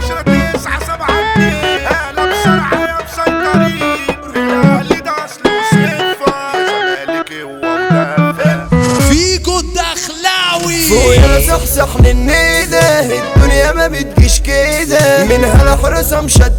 عشرة تسعة سبعة اتنين اهلا بسرعة يا مسيطرين رجالي ده اصله صفة زمالكي ومدافع فيجو الدخلاوي فوق صحصح للنيدة الدنيا ما بتجيش كده منها الحرسة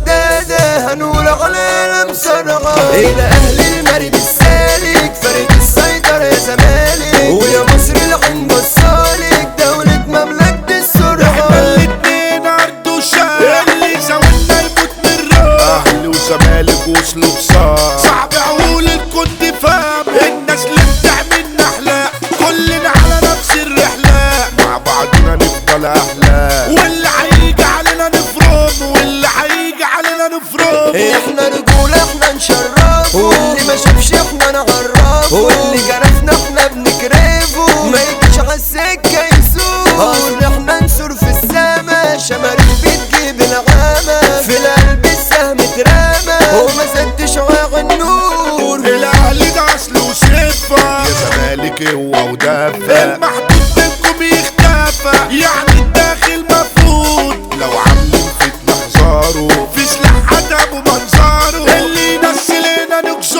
مشددة هنقول علينا مسرعة إلى أهل المريض السالك فريق السيطرة يا زمالك ويا مصر العين بصالك دولة مملكة السرعة الاتنين عرض وشاب اللي زودنا يموت من الروح اهلي وزمالك وصلوا بصار صعب اقول الكنت فاهم الناس اللي بتعمل احلام كلنا على نفس الرحلة مع بعضنا نفضل احلام واللي هيجي علينا نفرم واللي هيجي علينا نفرم احنا رجولة احنا نشرفه واللي ما شافش احنا نعرفه واللي جرفنا احنا بنكرفه ما يجيش على السكة يسوق اصل احنا نسور في السما شماريخ بتجيب العامة في القلب السهم اترمى وما زدتش واغ النور الاهلي ده اصله صفة يا زمالك هو ودافع المحدود منكم يختفى يعني الداخل مفقود لو عاملين فتنة حذاره في سلاح عدم ومنظره اللي ينسلنا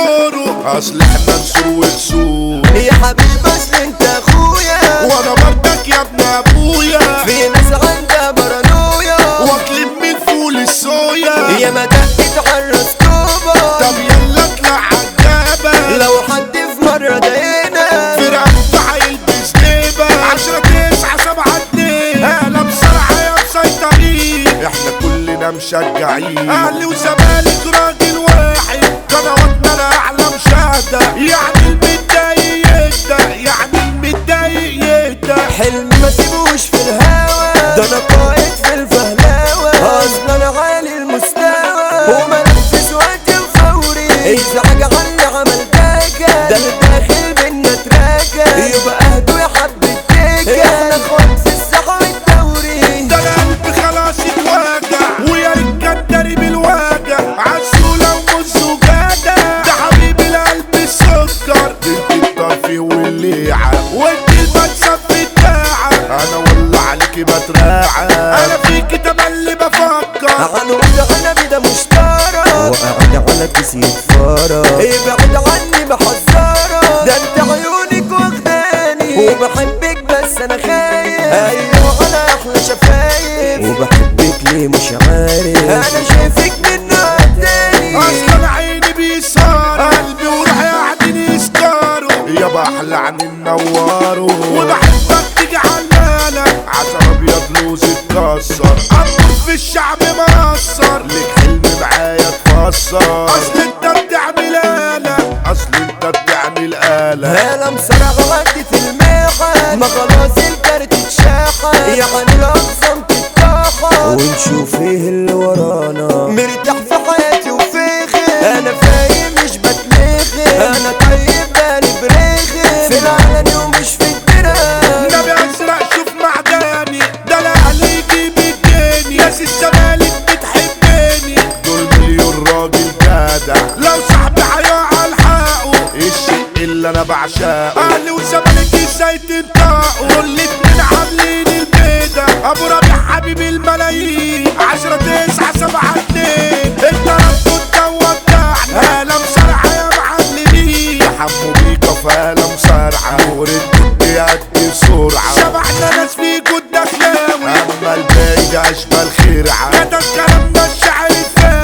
نكسره اصل احنا نسور ونسور يا حبيب اصل انت اخويا وانا برضك يا ابن ابويا في ناس عندها بارانويا واكلين من فول الصويا يا ما دقت على الرسكوبة طب يلا اطلع عالجبل لو حد في مرة ضايقنا فرقة هيلبس ليبة عشرة تسعة سبعة اتنين اهلا بسرعة يا مسيطرين احنا كلنا مشجعين اهلي وزمالك راجل واحد قنواتنا الاعلى مشاهدة يعني المتضايق يهدى يعني المتضايق يهدى حلم ما سيبوش في الهوا ده انا قائد في الفهلاوة اصلا عالي المستوى وما نفذ وقت الفوري ازعج على اللي عمل داكا ده الداخل بينا تراكا يبقى اهدوا يا حبة تيكا احنا اخوات في الساحة والدوري ده انا قلبي خلاص اتوجع ويا ريت كان داري بالوجع عسولة ومز وجدع ده حبيب القلب السكر انت الطرفي والليعة وانت المكسب بتاعة انا والله عليكي بتراعى انا فيكي تملي بفكر هنقول انا بدا مشترى وقاعد على كيس يتفارى ابعد عني بحذرة ده انت عيونك واخداني وبحبك بس انا خايف ايوه انا احلى شفايف وبحبك ليه مش عارف انا شايفك من نوع تاني اصلا عيني بيسهر قلبي وروحي قاعدين يسكروا يابا احلى عن النوارو وبحبك تيجي علالك عسل ابيض لوز اتكسر اموت في الشعب مقصر ليك حلم معايا تفسر اصل انت بتعمل آلة اصل انت بتعمل آلة انا مسرع غدي في الميحة ما خلاص الكارت اتشاحة يعني الاقسام تتاحة ونشوف ايه اللي ورانا مرتاح في حياتي وفيخي انا فايق مش بتنخي انا طيب بالي بريخي في العلني ومش في الدرا نبي ازرق شوف معداني ده الاهل يجيب الجاني ناس الزمالك بتحبني دول مليون راجل جدع لو صاحبي هيقع الحقه الشيء اللي انا بعشقه اهلي وزمالك ازاي تنطقوا كل اتنين عاملين البيضة ابو ربيع حبيب الملايين عشرة تسعة سبعة اتنين انت ربط الدوا بتاعنا اهلا مسرعة يا معلمين حمو بيكا فالا مسرعة نور الدود يأدي بسرعة شبعنا ناس فيكوا الدخلاوي اما الباقي ده اشبال خرعة كتب كلامنا الشعر الفارغ